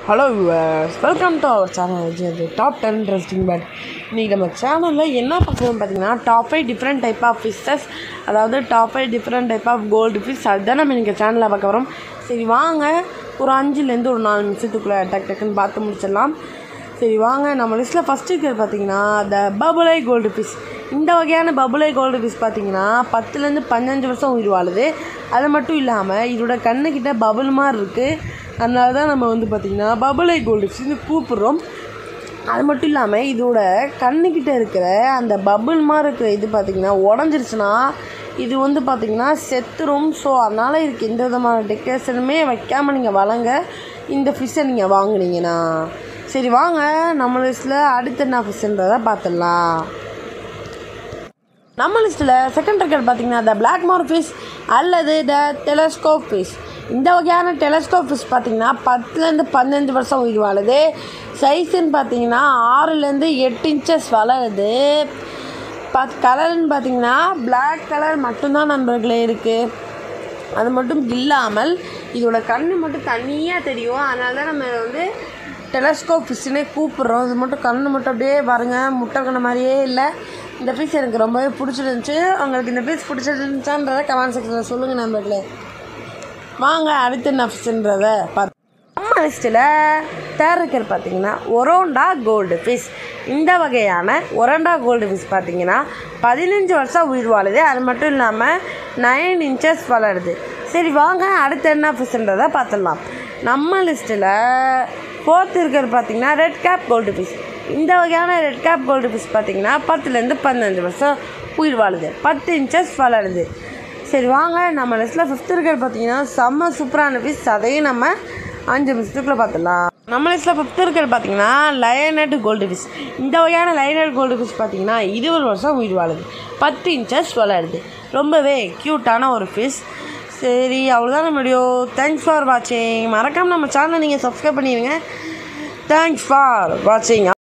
hello welcome to our channel இது top ten interesting pet இன்றைக்கி நம்ம சேனலில் என்ன பார்க்குறோம் பார்த்தீங்கன்னா top five different type of fishes அதாவது top five different type of gold fish அதுதான் நம்ம இன்றைக்கி சேனலில் பார்க்க வரோம் சரி வாங்க ஒரு அஞ்சுலேருந்து ஒரு நாலு நிமிஷத்துக்குள்ளே டக் டக்குன்னு பார்த்து முடிச்சிடலாம் சரி வாங்க நம்ம லிஸ்ட்டில் ஃபஸ்ட்டு இருக்கிறது பார்த்தீங்கன்னா த பபுளை கோல்டு ஃபிஷ் இந்த வகையான பபுளை கோல்டு ஃபிஷ் பார்த்தீங்கன்னா பத்துலேருந்து பதினஞ்சு வருஷம் உயிர் வாழுது அது மட்டும் இல்லாமல் இதோட கண்ணுக்கிட்ட பபுள் மாதிரி இருக்குது அதனால தான் நம்ம வந்து பார்த்திங்கன்னா பபுளை கோல்டு ஃபிஷ்னு கூப்பிட்றோம் அது மட்டும் இல்லாமல் இதோட கண்ணுக்கிட்ட இருக்கிற அந்த பபுள் மாதிரி இருக்கிற இது பார்த்திங்கன்னா உடஞ்சிருச்சுன்னா இது வந்து பார்த்திங்கன்னா செத்துரும் ஸோ அதனால் இதுக்கு எந்த விதமான டெக்கரேஷனுமே வைக்காமல் நீங்கள் வளங்க இந்த ஃபிஷ்ஷை நீங்கள் வாங்குனீங்கன்னா சரி வாங்க நம்ம லிஸ்ட்டில் அடுத்து என்ன ஃபிஷ்ன்றதை பார்த்துடலாம் நம்ம லிஸ்ட்டில் செகண்ட் ரெக்கார்ட் பார்த்தீங்கன்னா த பிளாக் மார் ஃபிஷ் அல்லது த டெலஸ்கோப் ஃபிஷ் இந்த வகையான டெலஸ்கோப் ஃபிஷ் பார்த்தீங்கன்னா பத்துலேருந்து பதினஞ்சு வருஷம் உயிர் வாழுது சைஸுன்னு பார்த்தீங்கன்னா ஆறுலேருந்து எட்டு இன்ச்சஸ் வளருது பத் கலர்னு பார்த்தீங்கன்னா Black கலர் மட்டும்தான் நண்பர்களே இருக்குது அது மட்டும் இல்லாமல் இதோட கண்ணு மட்டும் தனியாக தெரியும் அதனால தான் நம்ம இதை வந்து டெலஸ்கோப் ஃபிஷ்ஷுனே கூப்பிட்றோம் இது மட்டும் கண்ணு மட்டும் அப்படியே பாருங்க முட்டை கண்ணு மாதிரியே இல்லை இந்த பீஸ் எனக்கு ரொம்பவே பிடிச்சிருந்துச்சி உங்களுக்கு இந்த பீஸ் பிடிச்சிருந்துச்சான்றத கமெண்ட் செக்ஷனில் சொல்லுங்கள் நண்பர்களே வாங்க அடுத்து என்ன ஃபிஷ்ன்றதை பார்த்து நம்ம லிஸ்ட்டில் தேர்ட் இருக்கிறது பார்த்தீங்கன்னா ஒரோண்டா கோல்டு ஃபிஷ் இந்த வகையான ஒரோண்டா கோல்டு ஃபிஷ் பார்த்தீங்கன்னா பதினஞ்சு வருஷம் உயிர் வாழுது அது மட்டும் இல்லாமல் நைன் இன்ச்சஸ் வளருது சரி வாங்க அடுத்து என்ன ஃபிஷ்ன்றதை பார்த்துடலாம் நம்ம லிஸ்ட்டில் ஃபோர்த் இருக்கிறது பார்த்தீங்கன்னா ரெட் கேப் கோல்டு ஃபிஷ் இந்த வகையான ரெட் கேப் கோல்டு ஃபிஷ் பார்த்தீங்கன்னா பத்துலேருந்து பதினஞ்சு வருஷம் உயிர் வாழுது பத்து இன்ச்சஸ் வளருது சரி வாங்க நம்ம லிஸ்ட்டில் ஃபிஃப்த் இருக்கிறது பார்த்தீங்கன்னா செம்ம சூப்பரான ஃபிஷ் அதையும் நம்ம அஞ்சு நிமிஷத்துக்குள்ளே பார்த்துடலாம் நம்ம லிஸ்ட்டில் ஃபிஃப்த் இருக்கிறது பார்த்தீங்கன்னா லயனட் கோல்டு ஃபிஷ் இந்த வகையான லயனட் கோல்டு ஃபிஷ் பார்த்தீங்கன்னா இருபது வருஷம் உயிர் வாழுது பத்து இன்ச்சஸ் வளருது ரொம்பவே க்யூட்டான ஒரு ஃபிஷ் சரி அவ்வளோதான் நம்ம வீடியோ தேங்க்ஸ் ஃபார் வாட்சிங் மறக்காமல் நம்ம சேனலை நீங்கள் சப்ஸ்கிரைப் பண்ணிடுங்க தேங்க்ஸ் ஃபார் வாட்சிங்